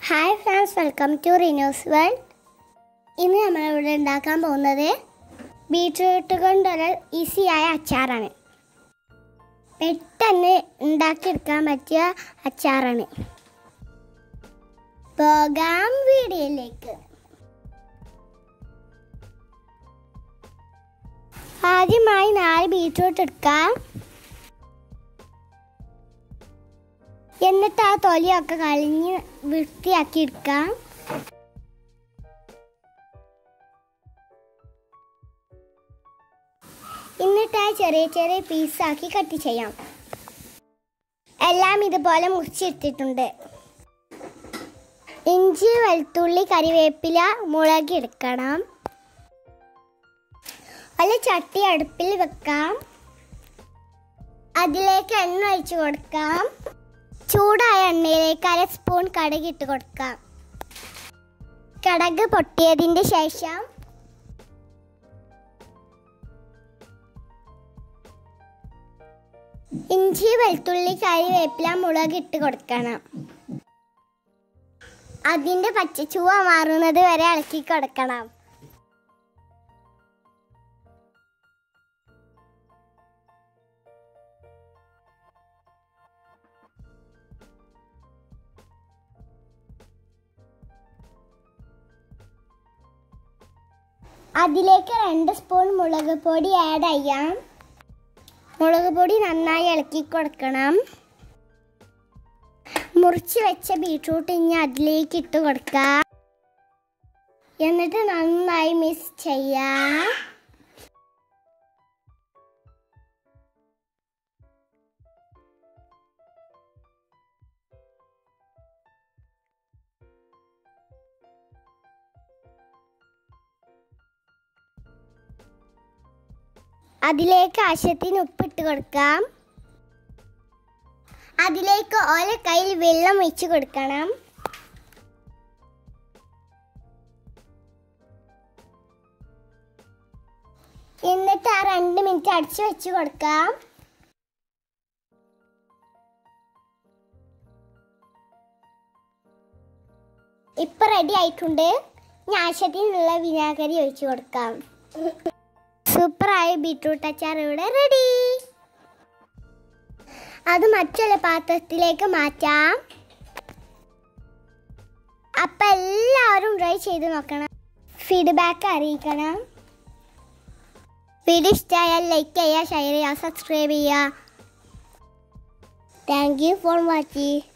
hi friends welcome to renews world ഇന്ന് നമ്മളിവിടെ ഉണ്ടാക്കാൻ പോകുന്നത് ബീട്രൂട്ട് കൊണ്ടൊരു ഈസിയായ അച്ചാറാണ് പെട്ടെന്ന് ഉണ്ടാക്കിയെടുക്കാൻ പറ്റിയ അച്ചാറാണ് പോകാം വീഡിയോയിലേക്ക് ആദ്യമായി നാല് ബീട്രൂട്ട് എടുക്കാം എന്നിട്ട് ആ തൊലിയൊക്കെ കളഞ്ഞ് വൃത്തിയാക്കി എടുക്കാം എന്നിട്ട് ആ ചെറിയ ചെറിയ പീസാക്കി കട്ട് ചെയ്യാം എല്ലാം ഇതുപോലെ മുറിച്ചെടുത്തിട്ടുണ്ട് ഇഞ്ചി വെളുത്തുള്ളി കറിവേപ്പില മുളക് എടുക്കണം ഒരു ചട്ടി അടുപ്പിൽ വെക്കാം അതിലേക്ക് എണ്ണ ഒഴിച്ചു കൊടുക്കാം ചൂടായ എണ്ണയിലേക്ക് അര സ്പൂൺ കടുക് ഇട്ട് കൊടുക്കാം കടക് പൊട്ടിയതിൻ്റെ ശേഷം ഇഞ്ചി വെളുത്തുള്ളി കറിവേപ്പില മുളക് ഇട്ട് കൊടുക്കണം അതിൻ്റെ പച്ചച്ചുവ മാറുന്നത് വരെ ഇളക്കി കൊടുക്കണം അതിലേക്ക് രണ്ട് സ്പൂൺ മുളക് പൊടി ആഡ് ചെയ്യാം മുളക് പൊടി നന്നായി ഇളക്കി കൊടുക്കണം മുറിച്ച് വെച്ച ബീട്രൂട്ട് ഇനി അതിലേക്ക് ഇട്ട് കൊടുക്കാം എന്നിട്ട് നന്നായി മിക്സ് ചെയ്യാം അതിലേക്ക് ആശയത്തിന് ഉപ്പിട്ട് കൊടുക്കാം അതിലേക്ക് ഓരോ കയ്യിൽ വെള്ളം ഒഴിച്ച് കൊടുക്കണം എന്നിട്ട് ആ രണ്ട് മിനിറ്റ് അടിച്ചു വെച്ച് കൊടുക്കാം ഇപ്പൊ റെഡി ആയിട്ടുണ്ട് ഇനി ആശയത്തിനുള്ള വിനാഗിരി ഒഴിച്ചു കൊടുക്കാം സൂപ്പറായ ബീട്രൂട്ട് അച്ചാർ ഇവിടെ റെഡി അത് മറ്റുള്ള പാത്രത്തിലേക്ക് മാറ്റാം അപ്പം എല്ലാവരും ട്രൈ ചെയ്ത് നോക്കണം ഫീഡ്ബാക്ക് അറിയിക്കണം വീഡിയോ ഇഷ്ടമായാൽ ലൈക്ക് ചെയ്യുക ഷെയർ ചെയ്യുക സബ്സ്ക്രൈബ് ചെയ്യുക താങ്ക് യു ഫോർ വാച്ചിങ്